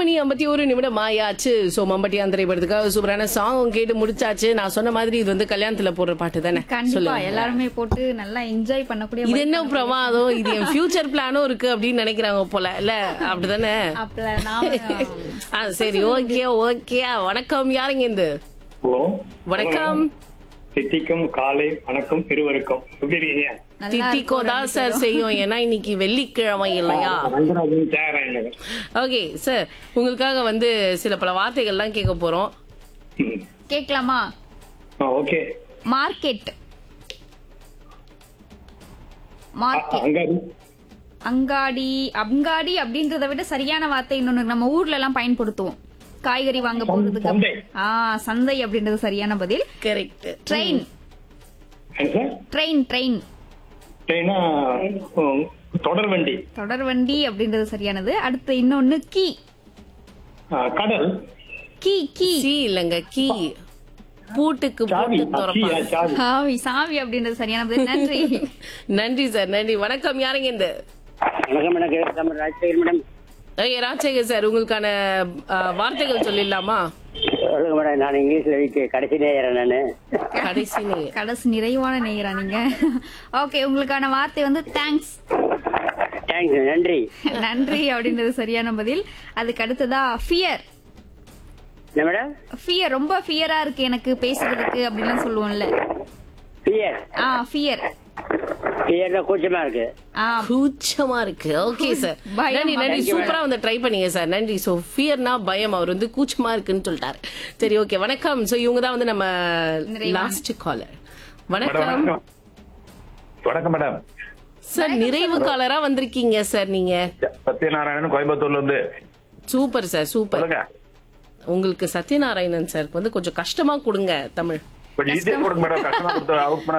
மணி ஐம்பத்தி ஒரு நிமிடம் ஆயாச்சு சோ மம்பட்டியான் திரைப்படத்துக்காக சூப்பரான சாங் கேட்டு முடிச்சாச்சு நான் சொன்ன மாதிரி இது வந்து கல்யாணத்துல போடுற பாட்டு தானே கண்டிப்பா சொல்லுங்க எல்லாருமே போட்டு நல்லா என்ஜாய் பண்ணக்கூடிய இது என்ன பிரமாதம் இது என் ஃபியூச்சர் பிளானும் இருக்கு அப்படின்னு நினைக்கிறாங்க போல இல்ல அப்படிதானே அப்பல நாம ஆ சரி ஓகே ஓகே வணக்கம் யாருங்க இந்த ஹலோ வணக்கம் சித்திக்கும் காலை வணக்கம் இருவருக்கும் எப்படி இருக்கீங்க நல்லா திட்டிக்கோ தான் சார் செய்யும் ஏன்னா இன்னைக்கு வெள்ளிக்கிழமை இல்லையா ரங்கராஜன் தியாகராயன் நகர் ஓகே சார் உங்களுக்காக வந்து சில பல வார்த்தைகள்லாம் கேட்க போறோம் ம். கேட்கலாமா ஆ, ஓகே மார்க்கெட் அ- மார்க்கெட் அங்காடி அங்காடி அங்காடி அப்படின்றத விட சரியான வார்த்தை இன்னொன்னு நம்ம ஊர்ல எல்லாம் பயன்படுத்துவோம் காய்கறி வாங்க போறதுக்கு சந்தை. ஆ சந்தை அப்படின்றது சரியான பதில் கரெக்ட் ட்ரெயின் என்ன சார் ட்ரெயின் ட்ரெயின் ட்ரெயினா ம், தொடர் வண்டி தொடர் வண்டி அப்படின்றது சரியானது அடுத்து இன்னொன்னு கீ ஆ, கடல் கீ கீ சி இல்லங்க கீ பூட்டுக்கு சாவி பூட்டு ஆ, கீயா, திறப்பாங்க சாவி சாவி சாவி அப்படின்றது சரியான பதில் நன்றி நன்றி சார் நன்றி வணக்கம் யாருங்க இந்த வணக்கம் மேடம் ராஜசேகர் மேடம் ஐயா, ராஜசேகர் சார் உங்களுக்கான ஆ, வார்த்தைகள் சொல்லிடலாமா சொல்லுங்க மேடம் நான் இங்கிலீஷ்ல வீக்கு கடைசி நேரம் நானு கடைசி நீங்க கடைசி நிறைவான நேயரா நீங்க ஓகே உங்களுக்கான வார்த்தை வந்து தேங்க்ஸ் தேங்க்ஸ் நன்றி நன்றி அப்படின்றது சரியான பதில் அதுக்கு அடுத்ததா ஃபியர் என்ன மேடம் ஃபியர் ரொம்ப ஃபியரா இருக்கு எனக்கு பேசுறதுக்கு அப்படின்லாம் சொல்லுவோம்ல பியர் ஆ ஃபியர் பியர் தான் கூச்சமா இருக்கு ஆ கூச்சமா இருக்கு ஓகே சார் பயம். நன்றி நன்றி Thank you, சூப்பரா வந்து ட்ரை பண்ணீங்க சார் நன்றி சோ ஃபியர்னா பயம் அவர் வந்து கூச்சமா இருக்குன்னு சொல்லிட்டாரு சரி ஓகே வணக்கம் சோ இவங்க தான் வந்து நம்ம நிறைவான. லாஸ்ட் காலர் மேடம் வணக்கம் வணக்கம் வணக்கம் மேடம் சார் நிறைவு காலரா வந்திருக்கீங்க சார் நீங்க சத்யநாராயணன் கோயம்புத்தூர்ல இருந்து சூப்பர் சார் சூப்பர் சொல்லுங்க உங்களுக்கு சத்யநாராயணன் சார் வந்து கொஞ்சம் கஷ்டமா கொடுங்க தமிழ் கொஞ்சம் ஈஸியா கொடுங்க மேடம் கஷ்டமா கொடுத்து அவுட் பண்ண